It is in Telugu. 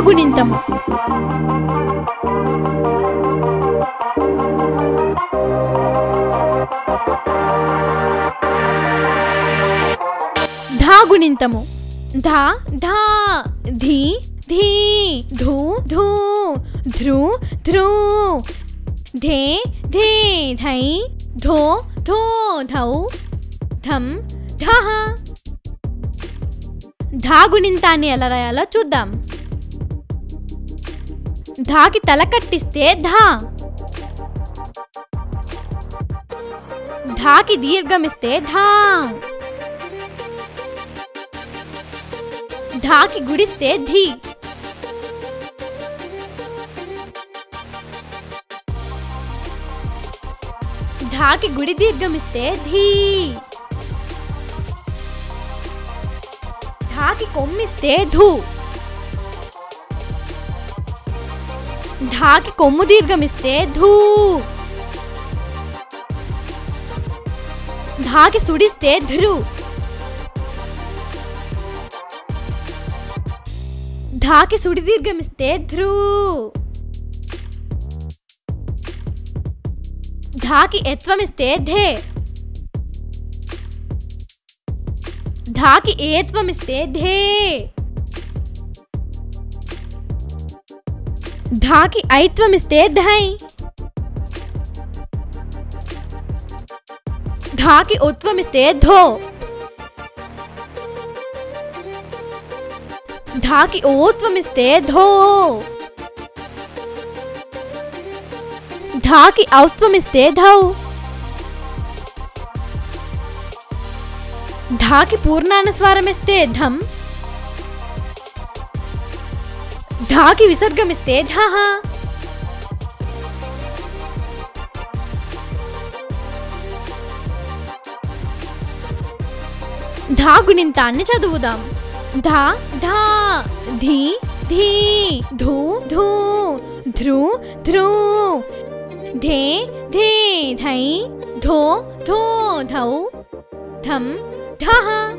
గుణింతము ధా గుణింతము ధా ధా ధీ ధీ ధూ ధూ ధృ ధృ ధే ధే ధై ధో ధో ధౌ ధం ధహ ధా గుణింతాన్ని ఎలా రాయాలో చూద్దాం ధాకి తల కట్టిస్తే ధా ధాకి దీర్ఘమిస్తే ధా ధాకి గుడిస్తే ధీ ధాకి గుడి దీర్ఘమిస్తే ధీ ధాకి కొమ్మిస్తే ధూ ధాకి కొమ్ము దీర్ఘమిస్తే ధూ ధాకి సుడిస్తే ధృ ధాకి సుడి దీర్ఘమిస్తే ధ్రు ధాకి ఎత్వమిస్తే ధే ధాకి ఏత్వమిస్తే ధే ధాకి ఐత్వమిస్తే ధై ధాకి ఉత్వమిస్తే ధో ధాకి ఓత్వమిస్తే ధో ధాకి ఔత్వమిస్తే ధౌ ధాకి పూర్ణానుస్వారమిస్తే ధం ధాకి విసర్గమిస్తే ధహ ధా గుణింతాన్ని చదువుదాం ధా ధా ధీ ధీ ధూ ధూ ధృ ధృ ధే ధే ధై ధో ధో ధౌ ధం ధహ